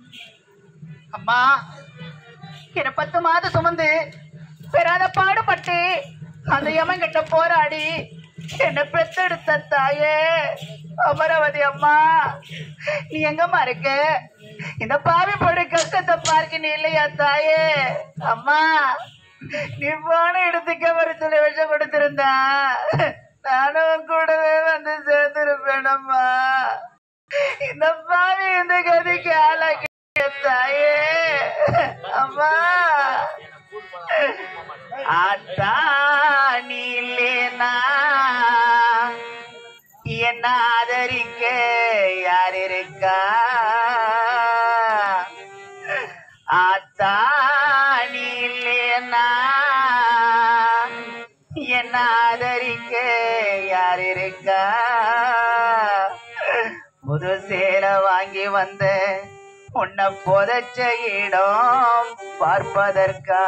அம்மா என்ன பத்து மாதம் சுமந்து பெறாத பாடுபட்டு அந்த யமன் கிட்ட போராடி என்ன பெத்தெடுத்த தாயே அமராவதி அம்மா நீ எங்கம்மா இருக்க இந்த பாவி போடு கஷ்டத்தை பார்க்க நீ இல்லையா தாயே அம்மா நீ போன இடத்துக்கு ஒரு சில விஷம் கொடுத்திருந்தா நானும் உன் கூடவே வந்து சேர்ந்திருப்பேனம்மா இந்த பாவி இந்த கதிக்கு ஆளாக்கி தாயே அம்மா ஆத்தா நீ இல்லேனா என்ன ஆதரிக்க யார் இருக்கா ஆத்தா நீ இல்லேனா என்ன ஆதரிக்க யார் இருக்கா புது சேலை வாங்கி வந்த உன்னை புதைச்ச இடம் பார்ப்பதற்கா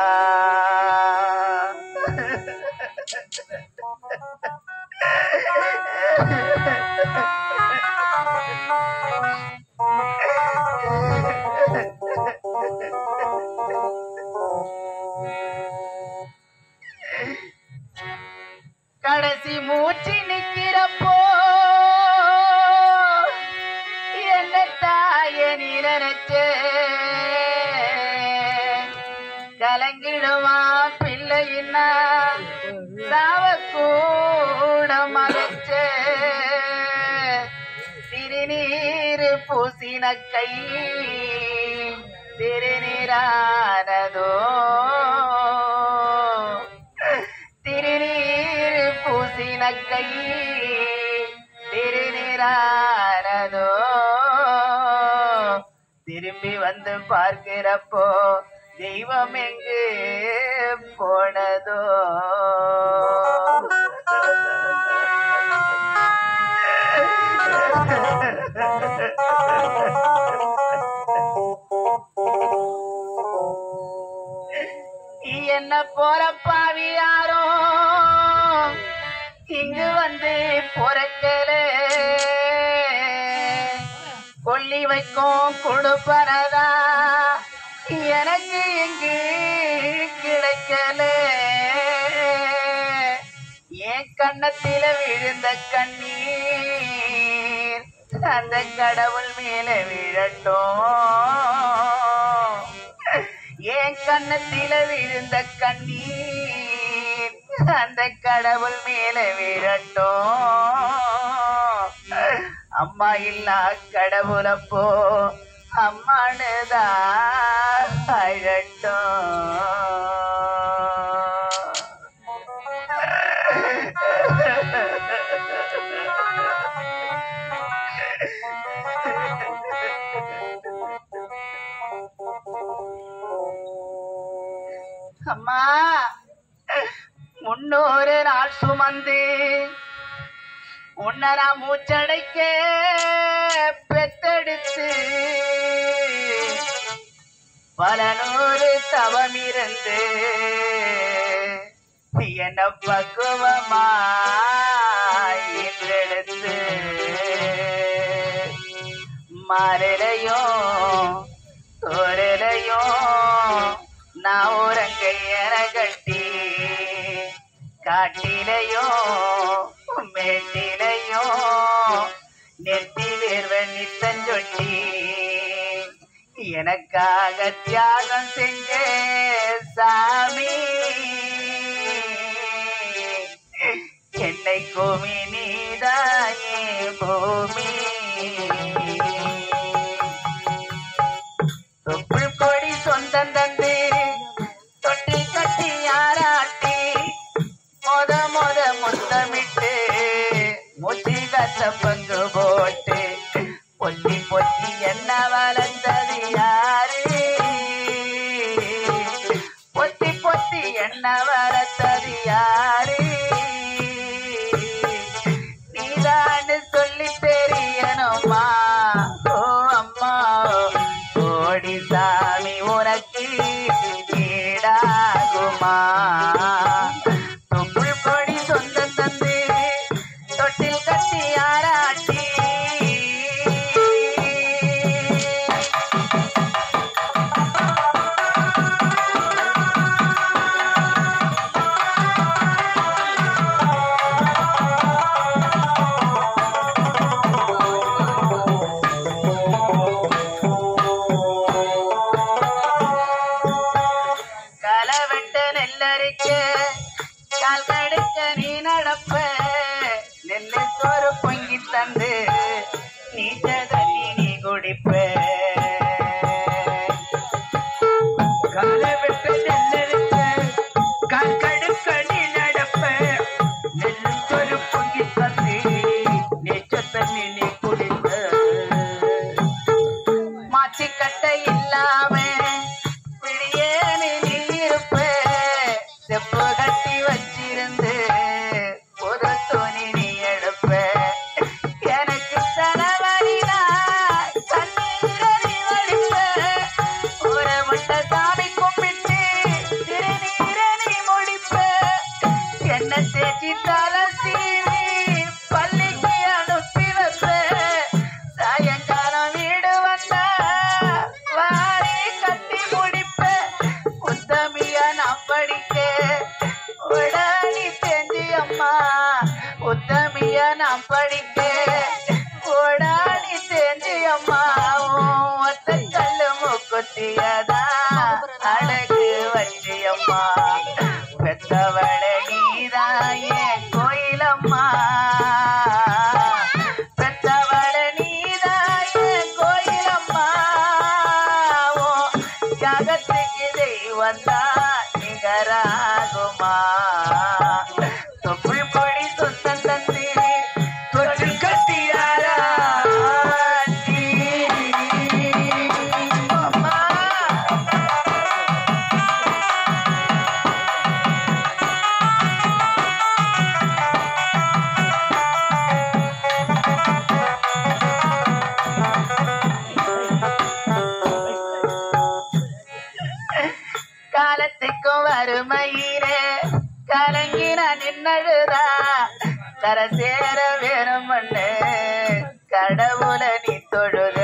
கடைசி மூச்சு நிக்கிறப்போ என்ன தாய நீ நினைச்ச கலங்கிடுவான் பிள்ளையின்னா சாவ கூட மறைச்ச திருநீர் பூசின கை திருநீரானதோ திருநீர் பூசின கை திருநீரானதோ திரும்பி வந்து பார்க்கிறப்போ தெய்வம் எங்கு போனதோ என்ன போற பாவி யாரோ இங்கு வந்து பொறக்கல கொல்லி வைக்கும் கொடுப்பறதா எனக்கு இங்கு கிடைக்கல என் கண்ணத்தில விழுந்த கண்ணீர் அந்த கடவுள் மேல விழட்டும் என் கண்ணத்தில விழுந்த கண்ணீர் அந்த கடவுள் மேல விழட்டும் அம்மா இல்லா கடவுளப்போ அம்மானுதான் அம்மா முன்னூறு நாள் சுமந்து உன்னை நான் மூச்சடைக்க பெத்தெடுத்து பல நூறு தவம் இருந்து என்ன பக்குவமா என்றெடுத்து மரலையும் தோரலையும் நான் உறங்கையன கட்டி காட்டிலையும் மேட்டிலையும் நெத்தி வேர்வன் நித்தஞ்சொட்டி எனக்காக தியாகம் செஞ்ச சாமி என்னை கோமி நீதாயே பூமி தொப்புள் கொடி சொந்தம் தந்து தொட்டி கட்டி யாராட்டி மொத மொத முத்தமிட்டு மூச்சு கத்த பங்கு போட்டு பொத்தி பொத்தி என்ன வளர்ந்தது யாரு பொத்தி பொத்தி என்ன வளர்த்தது யாரு நீதான்னு சொல்லி தெரியணுமா ஓ அம்மா கோடி சாமி உனக்கு ஈடாகுமா தொப்புள் கொடி சொந்த தந்து தொட்டில் கட்டி ஆராட்டி பாத்தி கட்டை இல்லாம பிடியேனு நீ இருப்ப செப்பு கட்டி வச்சிருந்து ஒரு துணி நீ எடுப்ப எனக்கு தலைவலினா கண்ணீரடி வடிப்ப ஒரு முட்டை சாமி கும்பிட்டு திருநீரை நீ முடிப்ப என்ன தேச்சி தலை சீவி பள்ளிக்கு அனுப்பி வைப்ப சாயங்காலம் வீடு வந்தா வாரி கட்டி முடிப்ப உத்தமியா நான் படிக்க உடனே தெரிஞ்சு அம்மா உத்தமியா நான் படிக்க உடனே தெரிஞ்சு அம்மா உன் ஒத்த கல்லு முக்குத்தியதா அழகு வச்சியம்மா பெத்தவள நீதாயே கோயிலம்மா பெத்தவள நீதாயே கோயிலம்மா ஓ ஜகத்துக்கு தெய்வந்தா நிகராகுமா தொப்புள் கொடி சொந்தம் தந்து தொற்று கட்டியாரா அம்மா காலத்துக்கும் வறுமையிலே கலங்கின நின்னழுதா கர சேர வேணும் மண்ணு கடவுள நீ தொழுத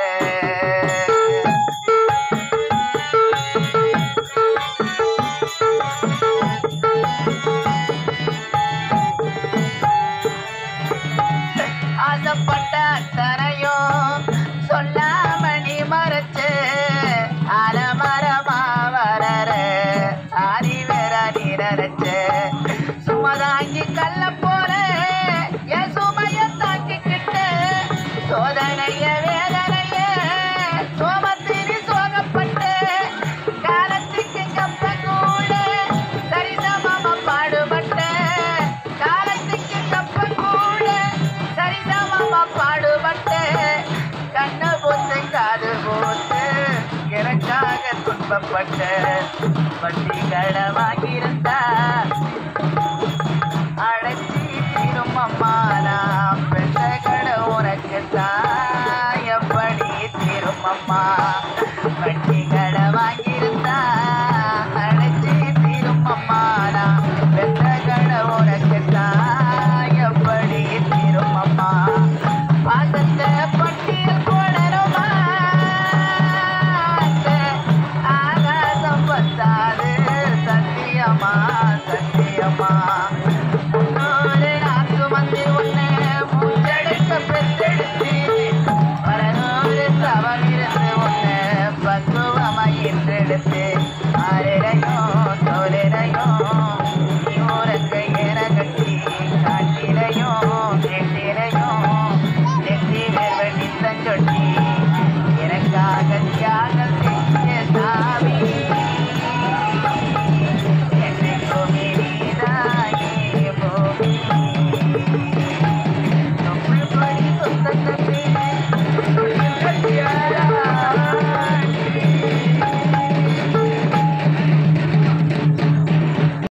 ஆசைப்பட்ட அத்தனையும் சொல்லாம நீ மறைச்சு அலமரமா வரற ஆதி வேற நீ நினைச்ச சுமதாங்கி கல்ல போல என் சுமைய தாக்கிக்கிட்டு சோதனைய வேதனைய சோமத்திரி சோகப்பட்டு காலத்துக்கு கப்ப கூட சரிசமமா பாடுபட்ட காலத்துக்கு கப்ப கூட சரிசமமா பாடுபட்ட கண்ண போத்து காது போத்து எனக்காக துன்பப்பட்ட வட்டி கடை வாங்கியிருந்தா அழைச்சி தீரும் அம்மா நான் பெற்ற கடை உனக்கு தான் எப்படி தீரும் அம்மா வட்டி